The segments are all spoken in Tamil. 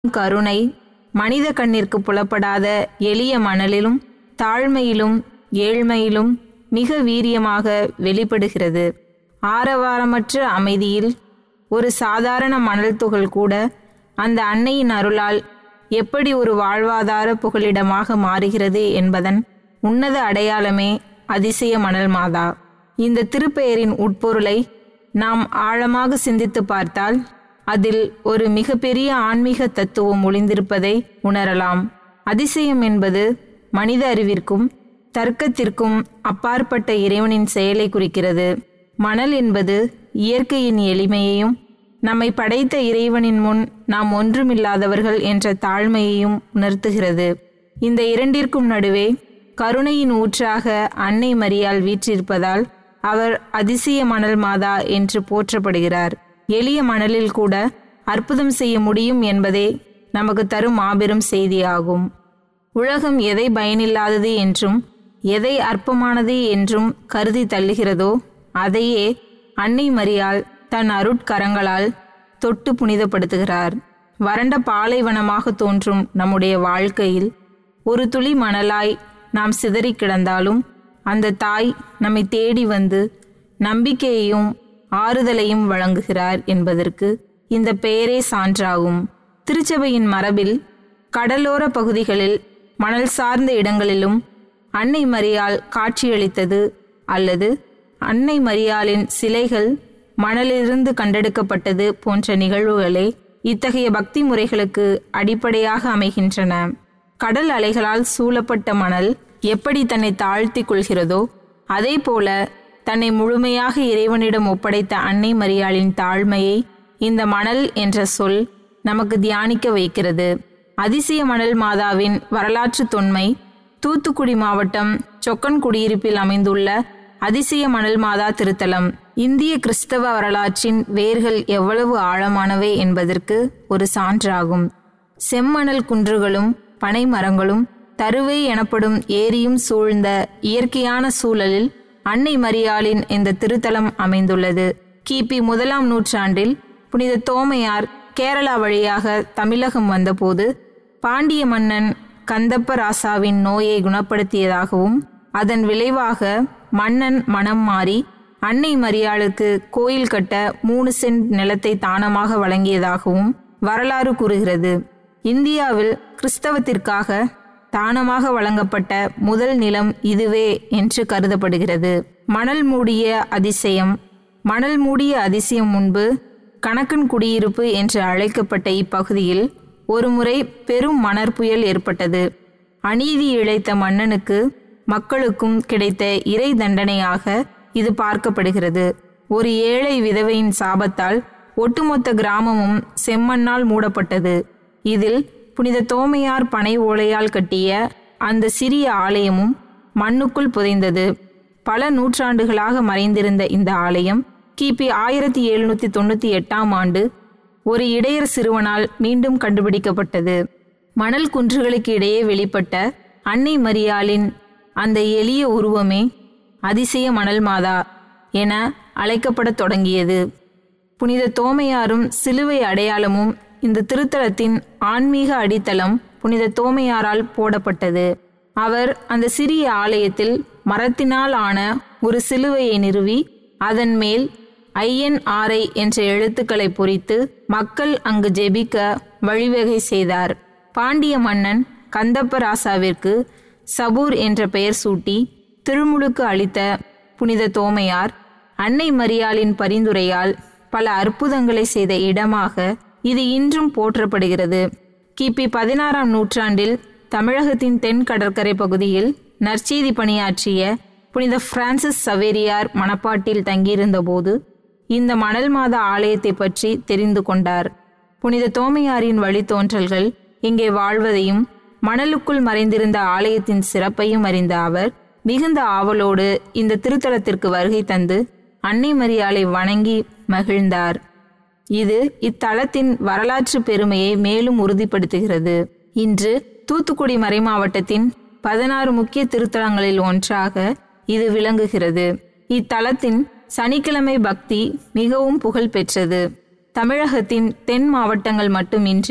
கருணை மனித கண்ணிற்கு புலப்படாத எளிய மணலிலும் தாழ்மையிலும் ஏழ்மையிலும் மிக வீரியமாக வெளிப்படுகிறது ஆரவாரமற்ற அமைதியில் ஒரு சாதாரண மணல் துகள் கூட அந்த அன்னையின் அருளால் எப்படி ஒரு வாழ்வாதார புகலிடமாக மாறுகிறது என்பதன் உன்னத அடையாளமே அதிசய மணல் மாதா இந்த திருப்பெயரின் உட்பொருளை நாம் ஆழமாக சிந்தித்து பார்த்தால் அதில் ஒரு மிகப்பெரிய ஆன்மீக தத்துவம் ஒளிந்திருப்பதை உணரலாம் அதிசயம் என்பது மனித அறிவிற்கும் தர்க்கத்திற்கும் அப்பாற்பட்ட இறைவனின் செயலை குறிக்கிறது மணல் என்பது இயற்கையின் எளிமையையும் நம்மை படைத்த இறைவனின் முன் நாம் ஒன்றுமில்லாதவர்கள் என்ற தாழ்மையையும் உணர்த்துகிறது இந்த இரண்டிற்கும் நடுவே கருணையின் ஊற்றாக அன்னை மரியாள் வீற்றிருப்பதால் அவர் அதிசய மணல் மாதா என்று போற்றப்படுகிறார் எளிய மணலில் கூட அற்புதம் செய்ய முடியும் என்பதே நமக்கு தரும் மாபெரும் செய்தியாகும் உலகம் எதை பயனில்லாதது என்றும் எதை அற்பமானது என்றும் கருதி தள்ளுகிறதோ அதையே அன்னை மரியாள் தன் அருட்கரங்களால் தொட்டு புனிதப்படுத்துகிறார் வறண்ட பாலைவனமாக தோன்றும் நம்முடைய வாழ்க்கையில் ஒரு துளி மணலாய் நாம் சிதறி கிடந்தாலும் அந்த தாய் நம்மை தேடி வந்து நம்பிக்கையையும் ஆறுதலையும் வழங்குகிறார் என்பதற்கு இந்த பெயரே சான்றாகும் திருச்சபையின் மரபில் கடலோர பகுதிகளில் மணல் சார்ந்த இடங்களிலும் அன்னை மரியாள் காட்சியளித்தது அல்லது அன்னை மரியாளின் சிலைகள் மணலிலிருந்து கண்டெடுக்கப்பட்டது போன்ற நிகழ்வுகளே இத்தகைய பக்தி முறைகளுக்கு அடிப்படையாக அமைகின்றன கடல் அலைகளால் சூழப்பட்ட மணல் எப்படி தன்னை தாழ்த்தி கொள்கிறதோ அதே போல தன்னை முழுமையாக இறைவனிடம் ஒப்படைத்த அன்னை மரியாளின் தாழ்மையை இந்த மணல் என்ற சொல் நமக்கு தியானிக்க வைக்கிறது அதிசய மணல் மாதாவின் வரலாற்று தொன்மை தூத்துக்குடி மாவட்டம் சொக்கன் குடியிருப்பில் அமைந்துள்ள அதிசய மணல் மாதா திருத்தலம் இந்திய கிறிஸ்தவ வரலாற்றின் வேர்கள் எவ்வளவு ஆழமானவை என்பதற்கு ஒரு சான்றாகும் செம்மணல் குன்றுகளும் பனை மரங்களும் தருவை எனப்படும் ஏரியும் சூழ்ந்த இயற்கையான சூழலில் அன்னை மரியாளின் இந்த திருத்தலம் அமைந்துள்ளது கிபி முதலாம் நூற்றாண்டில் புனித தோமையார் கேரளா வழியாக தமிழகம் வந்தபோது பாண்டிய மன்னன் கந்தப்ப ராசாவின் நோயை குணப்படுத்தியதாகவும் அதன் விளைவாக மன்னன் மனம் மாறி அன்னை மரியாளுக்கு கோயில் கட்ட மூணு சென்ட் நிலத்தை தானமாக வழங்கியதாகவும் வரலாறு கூறுகிறது இந்தியாவில் கிறிஸ்தவத்திற்காக தானமாக வழங்கப்பட்ட முதல் நிலம் இதுவே என்று கருதப்படுகிறது மணல் மூடிய அதிசயம் மணல் மூடிய அதிசயம் முன்பு கணக்கன் குடியிருப்பு என்று அழைக்கப்பட்ட இப்பகுதியில் ஒருமுறை பெரும் மணற்புயல் ஏற்பட்டது அநீதி இழைத்த மன்னனுக்கு மக்களுக்கும் கிடைத்த இறை தண்டனையாக இது பார்க்கப்படுகிறது ஒரு ஏழை விதவையின் சாபத்தால் ஒட்டுமொத்த கிராமமும் செம்மண்ணால் மூடப்பட்டது இதில் புனித தோமையார் பனை ஓலையால் கட்டிய அந்த சிறிய ஆலயமும் மண்ணுக்குள் புதைந்தது பல நூற்றாண்டுகளாக மறைந்திருந்த இந்த ஆலயம் கிபி ஆயிரத்தி எழுநூத்தி தொண்ணூத்தி எட்டாம் ஆண்டு ஒரு இடையர் சிறுவனால் மீண்டும் கண்டுபிடிக்கப்பட்டது மணல் குன்றுகளுக்கு இடையே வெளிப்பட்ட அன்னை மரியாளின் அந்த எளிய உருவமே அதிசய மணல் மாதா என அழைக்கப்படத் தொடங்கியது புனித தோமையாரும் சிலுவை அடையாளமும் இந்த திருத்தலத்தின் ஆன்மீக அடித்தளம் புனித தோமையாரால் போடப்பட்டது அவர் அந்த சிறிய ஆலயத்தில் மரத்தினால் ஆன ஒரு சிலுவையை நிறுவி அதன் மேல் ஐஎன்ஆர்ஐ என்ற எழுத்துக்களை பொறித்து மக்கள் அங்கு ஜெபிக்க வழிவகை செய்தார் பாண்டிய மன்னன் கந்தப்பராசாவிற்கு சபூர் என்ற பெயர் சூட்டி திருமுழுக்கு அளித்த புனித தோமையார் அன்னை மரியாளின் பரிந்துரையால் பல அற்புதங்களை செய்த இடமாக இது இன்றும் போற்றப்படுகிறது கிபி பதினாறாம் நூற்றாண்டில் தமிழகத்தின் தென் கடற்கரை பகுதியில் நற்செய்தி பணியாற்றிய புனித பிரான்சிஸ் சவேரியார் மணப்பாட்டில் தங்கியிருந்தபோது இந்த மணல் மாத ஆலயத்தை பற்றி தெரிந்து கொண்டார் புனித தோமையாரின் வழித்தோன்றல்கள் இங்கே வாழ்வதையும் மணலுக்குள் மறைந்திருந்த ஆலயத்தின் சிறப்பையும் அறிந்த அவர் மிகுந்த ஆவலோடு இந்த திருத்தலத்திற்கு வருகை தந்து அன்னை மரியாளை வணங்கி மகிழ்ந்தார் இது இத்தலத்தின் வரலாற்று பெருமையை மேலும் உறுதிப்படுத்துகிறது இன்று தூத்துக்குடி மறைமாவட்டத்தின் பதினாறு முக்கிய திருத்தலங்களில் ஒன்றாக இது விளங்குகிறது இத்தலத்தின் சனிக்கிழமை பக்தி மிகவும் புகழ் பெற்றது தமிழகத்தின் தென் மாவட்டங்கள் மட்டுமின்றி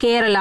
கேரளா